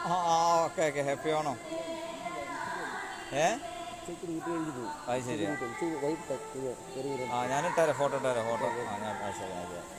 ആ ആ okay okay happy ആണോ ഏ അത് ശരി ആ ഞാൻ ഇട്ടുതരാം ഫോട്ടോ ഇട്ടുതരാം ഫോട്ടോ ആ ഞാൻ ആ, ശരി ആ, ശരി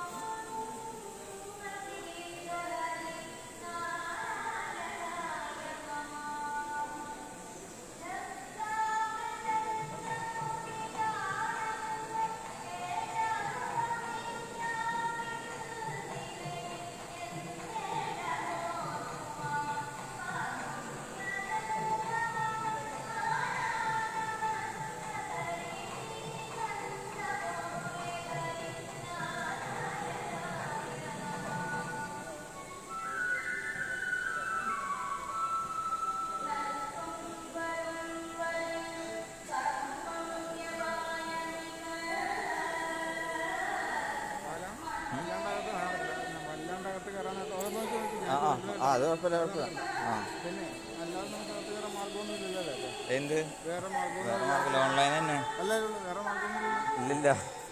വല്ലാണ്ടകത്ത് കയറാനായിട്ട് അത് നോക്കി നോക്കി ആ ആ ആ അത് കുഴപ്പമില്ല കുഴപ്പമില്ല ആ പിന്നെ അല്ലാതെ നമുക്ക് അകത്ത് കയറാൻ മാർഗമൊന്നും ഇല്ലല്ലോ അല്ലേ എന്ത് വേറെ മാർഗമൊന്നും വേറെ മാർക്കില്ല ഓൺലൈൻ തന്നെ അല്ല ഇല്ല, വേറെ മാർഗമൊന്നും ഇല്ല ഇല്ലില്ല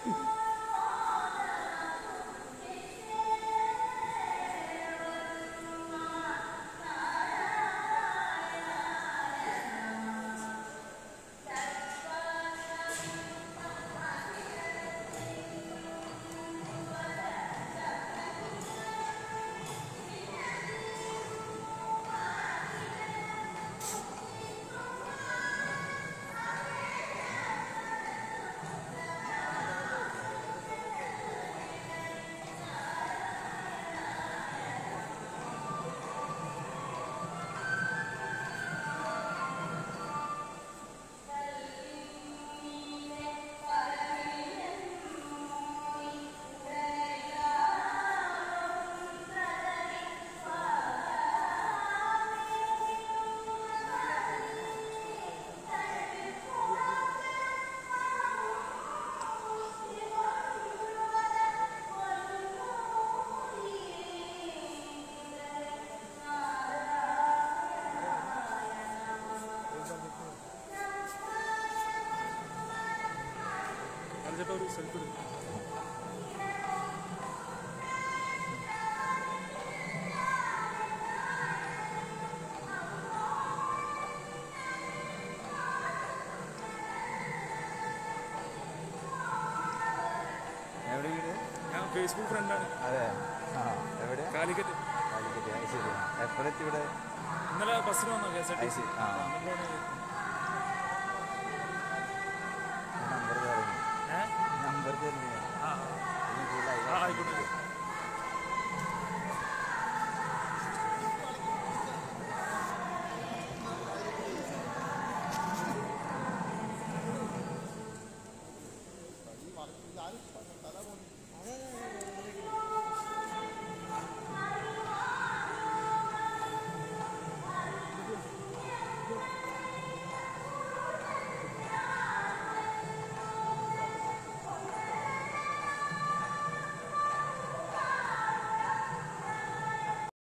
ഒരു സെൽഫി എടുക്കും എവിടെ വീട് ഞാൻ ഫേസ്ബുക്ക് ഫ്രണ്ടാണ് അതെ ആ എവിടെ കാലിക്കറ്റ് കാലിക്കറ്റ് അത് ശരി എപ്പോഴെത്തി ഇവിടെ ഇന്നലെ ബസ്സിന് വന്നു കെ എസ് ആർ ടി അത് സി ശരി ആ